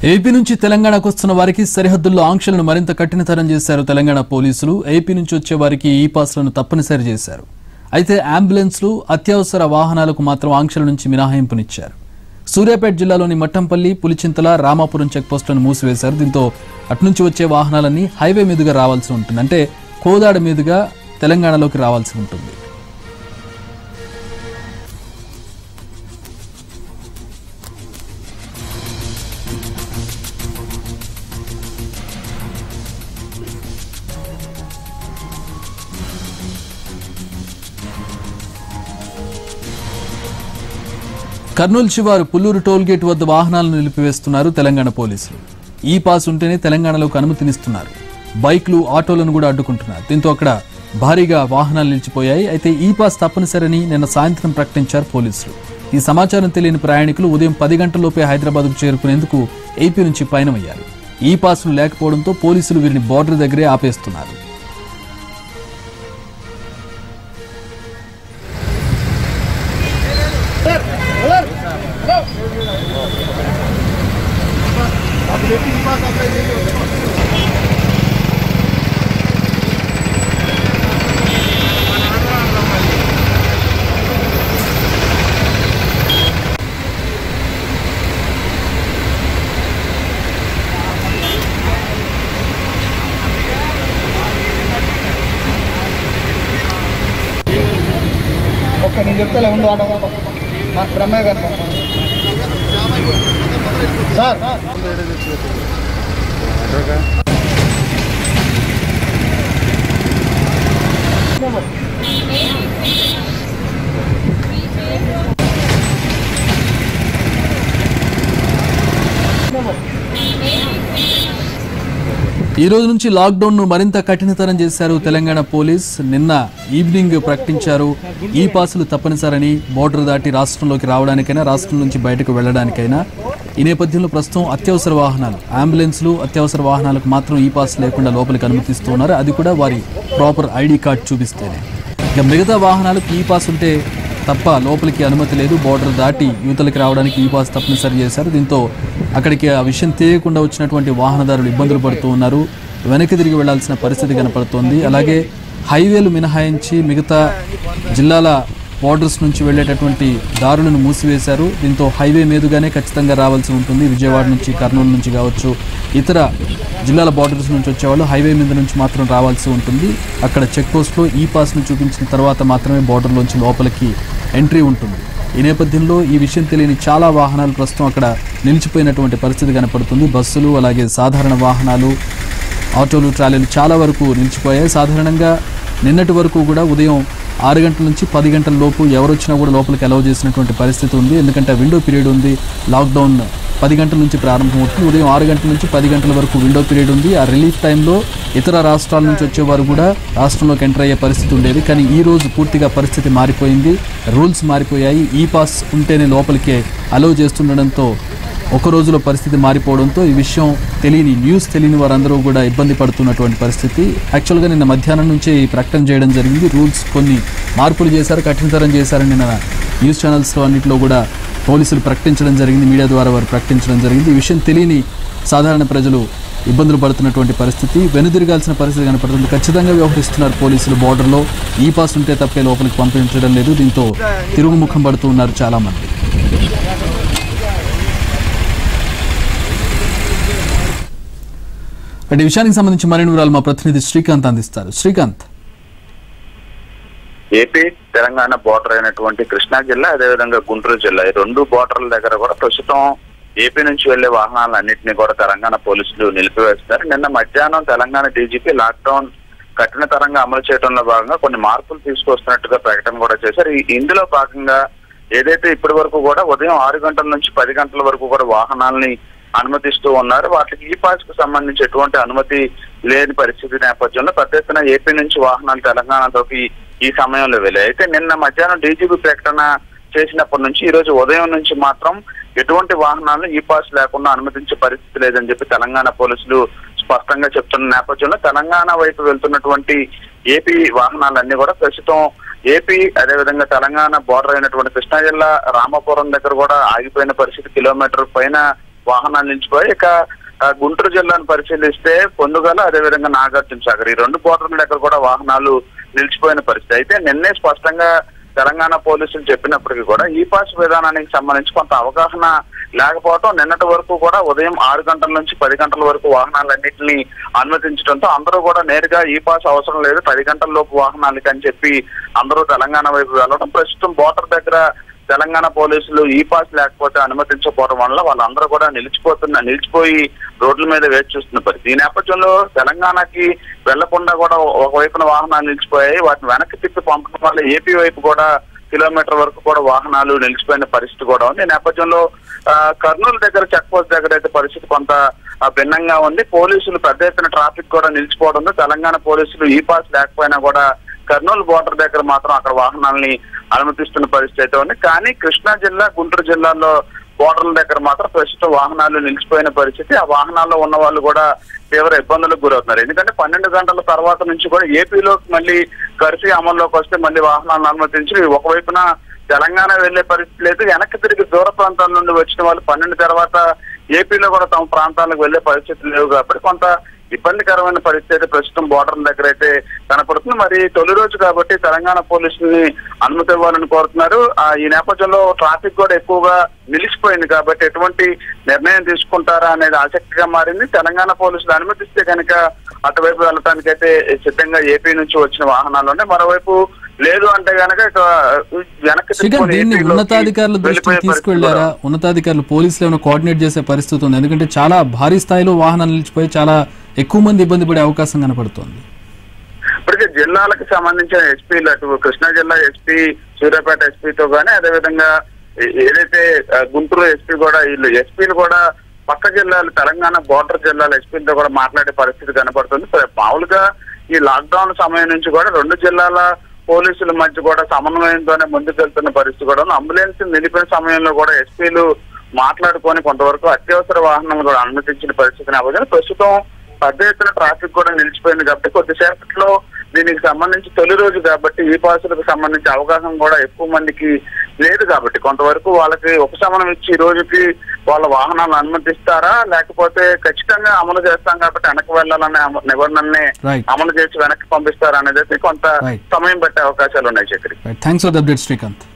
AP నుంచి తెలంగాణకు వస్తున్న వారికి సరిహద్దుల్లో ఆంక్షలను మరింత కఠినతరం చేశారు తెలంగాణ పోలీసులు ఏపీ నుంచి వచ్చే వారికి ఈ పాస్లను తప్పనిసరి చేశారు అయితే అంబులెన్స్లు అత్యవసర వాహనాలకు మాత్రం ఆంక్షల నుంచి మినహాయింపునిచ్చారు సూర్యాపేట జిల్లాలోని మట్టంపల్లి పులిచింతల రామాపురం చెక్పోస్టులను మూసివేశారు దీంతో అటునుంచి వచ్చే వాహనాలన్నీ హైవే మీదుగా రావాల్సి ఉంటుంది అంటే కోదాడ మీదుగా తెలంగాణలోకి రావాల్సి ఉంటుంది కర్నూలు శివారు పుల్లూరు టోల్ గేట్ వద్ద వాహనాలను నిలిపివేస్తున్నారు తెలంగాణ పోలీసులు ఈ పాస్ ఉంటేనే తెలంగాణలోకి అనుమతినిస్తున్నారు బైక్లు ఆటోలను కూడా అడ్డుకుంటున్నారు దీంతో అక్కడ భారీగా వాహనాలు నిలిచిపోయాయి అయితే ఈ పాస్ తప్పనిసరని నిన్న సాయంత్రం ప్రకటించారు పోలీసులు ఈ సమాచారం తెలియని ప్రయాణికులు ఉదయం పది గంటలలోపే హైదరాబాద్కు చేరుకునేందుకు ఏపీ నుంచి పయనమయ్యారు ఈ పాసులు లేకపోవడంతో పోలీసులు వీరిని బోర్డర్ దగ్గరే ఆపేస్తున్నారు ఒక్క నేను చెప్తాలే ఉండు ఆట మా బ్రహ్మయ్య గారు సార్ సార్ ఈ రోజు నుంచి లాక్డౌన్ ను మరింత కఠినతరం చేశారు తెలంగాణ పోలీస్ నిన్న ఈవినింగ్ ప్రకటించారు ఈ పాసులు తప్పనిసరని బోర్డర్ దాటి రాష్ట్రంలోకి రావడానికైనా రాష్ట్రం నుంచి బయటకు వెళ్ళడానికైనా ఈ నేపథ్యంలో ప్రస్తుతం అత్యవసర వాహనాలు అంబులెన్స్లు అత్యవసర వాహనాలకు మాత్రం ఈ పాస్ లేకుండా లోపలికి అనుమతిస్తున్నారు అది కూడా వారి ప్రాపర్ ఐడి కార్డ్ చూపిస్తేనే ఇక మిగతా వాహనాలకు ఈ పాస్ ఉంటే తప్ప లోపలికి అనుమతి లేదు బోర్డర్ దాటి యువతలకి రావడానికి ఈ పాస్ తప్పనిసరి చేశారు దీంతో అక్కడికి ఆ విషయం తెలియకుండా వచ్చినటువంటి వాహనదారులు ఇబ్బందులు పడుతూ ఉన్నారు వెనక్కి తిరిగి వెళ్లాల్సిన పరిస్థితి కనపడుతోంది అలాగే హైవేలు మినహాయించి మిగతా జిల్లాల బోర్డర్స్ నుంచి వెళ్ళేటటువంటి దారులను మూసివేశారు దీంతో హైవే మీదుగానే ఖచ్చితంగా రావాల్సి ఉంటుంది విజయవాడ నుంచి కర్నూలు నుంచి కావచ్చు ఇతర జిల్లాల బార్డర్స్ నుంచి వచ్చేవాళ్ళు హైవే మీద నుంచి మాత్రం రావాల్సి ఉంటుంది అక్కడ చెక్ పోస్ట్లో ఈ పాస్ను చూపించిన తర్వాత మాత్రమే బార్డర్లోంచి లోపలికి ఎంట్రీ ఉంటుంది ఈ నేపథ్యంలో ఈ విషయం తెలియని చాలా వాహనాలు ప్రస్తుతం అక్కడ నిలిచిపోయినటువంటి పరిస్థితి కనపడుతుంది బస్సులు అలాగే సాధారణ వాహనాలు ఆటోలు ట్రాలీలు చాలా వరకు నిలిచిపోయాయి సాధారణంగా నిన్నటి వరకు కూడా ఉదయం ఆరు గంటల నుంచి పది గంటల లోపు ఎవరు వచ్చినా కూడా లోపలికి అలౌ చేసినటువంటి పరిస్థితి ఉంది ఎందుకంటే విండో పీరియడ్ ఉంది లాక్డౌన్ పది గంటల నుంచి ప్రారంభమవుతుంది ఉదయం ఆరు గంటల నుంచి పది గంటల వరకు విండో పీరియడ్ ఉంది ఆ రిలీఫ్ టైంలో ఇతర రాష్ట్రాల నుంచి వచ్చేవారు కూడా రాష్ట్రంలోకి ఎంటర్ అయ్యే పరిస్థితి ఉండేది కానీ ఈ రోజు పూర్తిగా పరిస్థితి మారిపోయింది రూల్స్ మారిపోయాయి ఈ పాస్ ఉంటేనే లోపలికి అలౌ చేస్తుండడంతో ఒక రోజులో పరిస్థితి మారిపోవడంతో ఈ విషయం తెలియని న్యూస్ తెలియని వారందరూ కూడా ఇబ్బంది పడుతున్నటువంటి పరిస్థితి యాక్చువల్గా నిన్న మధ్యాహ్నం నుంచే ఈ ప్రకటన చేయడం జరిగింది రూల్స్ కొన్ని మార్పులు చేశారు కఠినతరం చేశారని నిన్న న్యూస్ ఛానల్స్లో అన్నింటిలో కూడా పోలీసులు ప్రకటించడం జరిగింది మీడియా ద్వారా వారు ప్రకటించడం జరిగింది ఈ విషయం తెలియని సాధారణ ప్రజలు ఇబ్బందులు పడుతున్నటువంటి పరిస్థితి వెనుదిరగాల్సిన పరిస్థితి కనపడుతుంది ఖచ్చితంగా వ్యవహరిస్తున్నారు పోలీసులు బోర్డర్లో ఈ పాస్ ఉంటే తప్పే లోపలికి పంపించడం లేదు దీంతో తిరుగుముఖం పడుతూ ఉన్నారు చాలామంది అంటే ఈ విషయానికి సంబంధించి మరిన్ని వివరాలు మా ప్రతినిధి శ్రీకాంత్ అందిస్తారు శ్రీకాంత్ ఏపీ తెలంగాణ బోర్డర్ అయినటువంటి కృష్ణా జిల్లా అదేవిధంగా గుంటూరు జిల్లా ఈ రెండు బోర్డర్ల దగ్గర కూడా ప్రస్తుతం ఏపీ నుంచి వెళ్లే వాహనాలన్నింటినీ కూడా తెలంగాణ పోలీసులు నిలిపివేస్తారు నిన్న మధ్యాహ్నం తెలంగాణ డీజీపీ లాక్డౌన్ కఠినతరంగా అమలు చేయడంలో భాగంగా కొన్ని మార్పులు తీసుకొస్తున్నట్టుగా ప్రకటన కూడా చేశారు ఈ- ఇందులో భాగంగా ఏదైతే ఇప్పటి వరకు కూడా ఉదయం ఆరు గంటల నుంచి పది గంటల వరకు కూడా వాహనాలని అనుమతిస్తూ ఉన్నారు వాటికి ఈ పాస్ కు సంబంధించి ఎటువంటి అనుమతి లేని పరిస్థితి నేపథ్యంలో పెద్ద ఎత్తున ఏపీ నుంచి వాహనాలు తెలంగాణలోకి ఈ సమయంలో వెళ్ళాయి అయితే నిన్న మధ్యాహ్నం డీజీపీ ప్రకటన చేసినప్పటి నుంచి ఈ రోజు ఉదయం నుంచి మాత్రం ఎటువంటి వాహనాలను ఈ పాస్ లేకుండా అనుమతించే పరిస్థితి లేదని చెప్పి తెలంగాణ పోలీసులు స్పష్టంగా చెప్తున్న నేపథ్యంలో తెలంగాణ వైపు వెళ్తున్నటువంటి ఏపీ వాహనాలన్నీ కూడా ప్రస్తుతం ఏపీ అదేవిధంగా తెలంగాణ బోర్డర్ అయినటువంటి కృష్ణా జిల్లా రామాపురం దగ్గర కూడా ఆగిపోయిన పరిస్థితి కిలోమీటర్ పైన వాహనాలు నిలిచిపోయి ఇక ఆ, గుంటూరు జిల్లాను పరిశీలిస్తే పొందుగల అదేవిధంగా నాగార్జున సాగర్ ఈ రెండు బోర్డర్ల దగ్గర కూడా వాహనాలు నిలిచిపోయిన పరిస్థితి అయితే నిన్నే స్పష్టంగా తెలంగాణ పోలీసులు చెప్పినప్పటికీ కూడా ఈ పాస్ విధానానికి సంబంధించి కొంత అవగాహన లేకపోవడం నిన్నటి వరకు కూడా ఉదయం ఆరు గంటల నుంచి పది గంటల వరకు వాహనాలన్నింటినీ అనుమతించడంతో అందరూ కూడా నేరుగా ఈ పాస్ అవసరం లేదు పది గంటల లోపు వాహనాలకి అని చెప్పి అందరూ తెలంగాణ వైపు వెళ్ళడం ప్రస్తుతం బోర్డర్ దగ్గర తెలంగాణ పోలీసులు ఈ పాస్ లేకపోతే అనుమతించకపోవడం వల్ల వాళ్ళందరూ కూడా నిలిచిపోతున్న నిలిచిపోయి రోడ్ల మీద వేచి చూస్తున్న పరిస్థితి ఈ నేపథ్యంలో తెలంగాణకి వెళ్లకుండా కూడా ఒకవైపున వాహనాలు నిలిచిపోయాయి వాటిని వెనక్కి తిప్పి పంపడం వల్ల ఏపీ వైపు కూడా కిలోమీటర్ వరకు కూడా వాహనాలు నిలిచిపోయిన పరిస్థితి కూడా ఉంది ఈ నేపథ్యంలో ఆ, కర్నూలు దగ్గర చెక్ పోస్ట్ దగ్గర అయితే పరిస్థితి కొంత ఆ, భిన్నంగా ఉంది పోలీసులు పెద్ద ఎత్తున ట్రాఫిక్ కూడా నిలిచిపోవడంతో తెలంగాణ పోలీసులు ఈ పాస్ లేకపోయినా కూడా కర్నూలు బోర్డర్ దగ్గర మాత్రం అక్కడ వాహనాలని అనుమతిస్తున్న పరిస్థితి అయితే ఉంది కానీ కృష్ణా జిల్లా గుంటూరు జిల్లాలో బోర్డర్ల దగ్గర మాత్రం ప్రస్తుతం వాహనాలు నిలిచిపోయిన పరిస్థితి ఆ వాహనాల్లో ఉన్న వాళ్ళు కూడా తీవ్ర ఇబ్బందులకు గురవుతున్నారు ఎందుకంటే పన్నెండు గంటల తర్వాత నుంచి కూడా ఏపీలో మళ్ళీ కర్ఫ్యూ అమల్లోకి వస్తే మళ్ళీ వాహనాలను అనుమతించి ఒకవైపున తెలంగాణ వెళ్లే పరిస్థితి లేదు వెనక్కి తిరిగి దూర ప్రాంతాల నుండి వచ్చిన వాళ్ళు పన్నెండు తర్వాత ఏపీలో కూడా తమ ప్రాంతాలకు వెళ్లే పరిస్థితి లేవు కాబట్టి కొంత ఇబ్బందికరమైన పరిస్థితి అయితే ప్రస్తుతం బోర్డర్ దగ్గర అయితే కనపడుతుంది మరి తొలి రోజు కాబట్టి తెలంగాణ పోలీసుల్ని అనుమతి ఇవ్వాలని కోరుతున్నారు ఆ, ఈ నేపథ్యంలో ట్రాఫిక్ కూడా ఎక్కువగా నిలిచిపోయింది కాబట్టి ఎటువంటి నిర్ణయం తీసుకుంటారా అనేది ఆసక్తిగా మారింది తెలంగాణ పోలీసులు అనుమతిస్తే కనుక అటువైపు వెళ్ళటానికి అయితే సిద్ధంగా ఏపీ నుంచి వచ్చిన వాహనాలు ఉన్నాయి మరోవైపు లేదు అంటే కనుక ఇక వెనక్కి శ్రీకాంత్ తిప్పుకొని దీన్ని ఏపీలోకి ఉన్నతాధికారుల దృష్టికి వెళ్ళిపోయే పరిస్థితి తీసుకువెళ్లారా కూడా ఉన్నతాధికారులు పోలీసులు ఏమైనా కోఆర్డినేట్ చేసే పరిస్థితి ఉంది ఎందుకంటే చాలా భారీ స్థాయిలో వాహనాలు నిలిచిపోయి చాలా ఎక్కువ మంది ఇబ్బంది పడే అవకాశం కనపడుతోంది ఇప్పటికే జిల్లాలకు సంబంధించిన ఎస్పీలు అటు కృష్ణా జిల్లా ఎస్పీ సూర్యాపేట ఎస్పీతో గానీ అదేవిధంగా ఏ- ఏదైతే ఆ, గుంటూరు ఎస్పీ కూడా వీళ్ళు ఎస్పీలు కూడా పక్క జిల్లాలు తెలంగాణ బోర్డర్ జిల్లాల ఎస్పీలతో కూడా మాట్లాడే పరిస్థితి కనపడుతుంది సరే, మామూలుగా ఈ లాక్డౌన్ సమయం నుంచి కూడా రెండు జిల్లాల పోలీసుల మధ్య కూడా సమన్వయంతోనే ముందుకెళ్తున్న పరిస్థితి కూడా ఉంది. అంబులెన్స్ నిలిపిన సమయంలో కూడా ఎస్పీలు మాట్లాడుకొని కొంతవరకు అత్యవసర వాహనాలు కూడా అనుమతించిన పరిస్థితి నేపథ్యంలో ప్రస్తుతం పెద్ద ఎత్తున ట్రాఫిక్ కూడా నిలిచిపోయింది కాబట్టి కొద్దిసేపట్లో దీనికి సంబంధించి తొలి రోజు కాబట్టి ఈ పాసులకు సంబంధించి అవగాహన కూడా ఎక్కువ మందికి లేదు కాబట్టి కొంతవరకు వాళ్ళకి ఉపశమనం ఇచ్చి ఈ రోజుకి వాళ్ళ వాహనాలను అనుమతిస్తారా లేకపోతే ఖచ్చితంగా అమలు చేస్తాం కాబట్టి వెనక్కి వెళ్ళాలనే అమ- నిబంధనని Right. అమలు చేసి వెనక్కి పంపిస్తారా అనేది అయితే కొంత Right. సమయం పట్టే అవకాశాలు ఉన్నాయి Chakri thanks for the update Srikanth